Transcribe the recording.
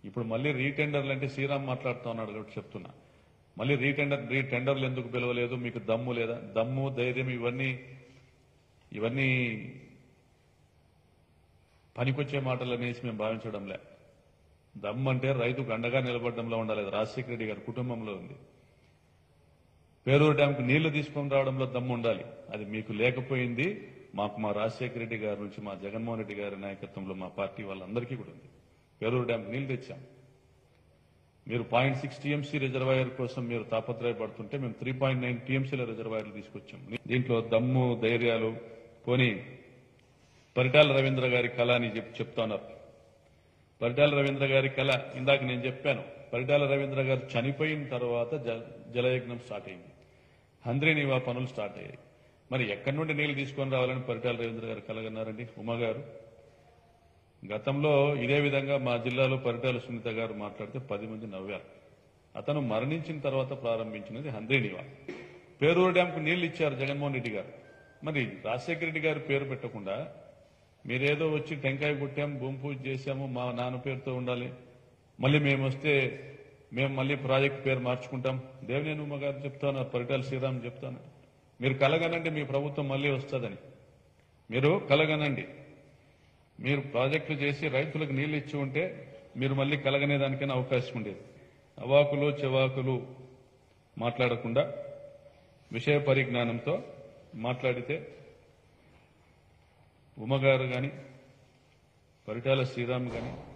ఇప్పుడు మళ్ళీ రీటెండర్లు అంటే శ్రీరామ్ మాట్లాడుతా ఉన్నాడు కాబట్టి చెప్తున్నా మళ్ళీ రీటెండర్ రీటెండర్లు ఎందుకు పిలవలేదు మీకు దమ్ము లేదా దమ్ము ధైర్యం ఇవన్నీ ఇవన్నీ పనికొచ్చే మాటలు అనేసి మేము భావించడంలే దమ్ము అంటే రైతుకు అండగా నిలబడడంలో ఉండాలి అది రాజశేఖర రెడ్డి గారి కుటుంబంలో ఉంది పేరూరు డ్యాంకు నీళ్లు తీసుకొని రావడంలో దమ్ము ఉండాలి అది మీకు లేకపోయింది మాకు మా రాజశేఖర రెడ్డి గారి నుంచి మా జగన్మోహన్ రెడ్డి గారి నాయకత్వంలో మా పార్టీ వాళ్ళందరికీ కూడా ఉంది పేరూరు డ్యాంకు నీళ్లు తెచ్చాం మీరు పాయింట్ సిక్స్ టీఎంసీ రిజర్వాయర్ కోసం మీరు తాపత్రయపడుతుంటే మేము త్రీ పాయింట్ నైన్ టీఎంసీల రిజర్వాయర్లు తీసుకొచ్చాం దీంట్లో దమ్ము ధైర్యాలు పోని పరిటాల రవీంద్ర గారి కళ అని చెప్పి చెప్తున్నారు పరిటాల రవీంద్ర గారి కళ ఇందాక నేను చెప్పాను పరిటాల రవీంద్ర గారు చనిపోయిన తర్వాత జ- జలయజ్ఞం స్టార్ట్ అయింది హంద్రీ నివా పనులు స్టార్ట్ అయ్యాయి మరి ఎక్కడి నుండి నీళ్లు తీసుకొని రావాలని పరిటాల రవీంద్ర గారు కలగన్నారండి ఉమా గారు గతంలో ఇదే విధంగా మా జిల్లాలో పరిటాల సునీత గారు మాట్లాడితే పది మంది నవ్వారు అతను మరణించిన తర్వాత ప్రారంభించినది హంద్రీ నివా పేరూరు డ్యాంకు నీళ్లు ఇచ్చారు జగన్మోహన్ రెడ్డి గారు మరి రాజశేఖర రెడ్డి గారి పేరు పెట్టకుండా మీరేదో వచ్చి టెంకాయ కొట్టాం భూమి పూజ చేశాము మా నాన్న పేరుతో ఉండాలి మళ్ళీ మేము వస్తే మేము మళ్ళీ ప్రాజెక్ట్ పేరు మార్చుకుంటాం దేవినేని ఉమ్మ గారు చెప్తాను పరిటాల శ్రీరామ్ చెప్తాను మీరు కలగనండి మీ ప్రభుత్వం మళ్ళీ వస్తుందని మీరు కలగనండి మీరు ప్రాజెక్టులు చేసి రైతులకు నీళ్లు ఇచ్చి ఉంటే మీరు మళ్ళీ కలగనే దానికైనా అవకాశం ఉండేది అవాకులు చెవాకులు మాట్లాడకుండా విషయ పరిజ్ఞానంతో మాట్లాడితే ఉమ్మగారు కానీ పరిటాల శ్రీరామ్ కానీ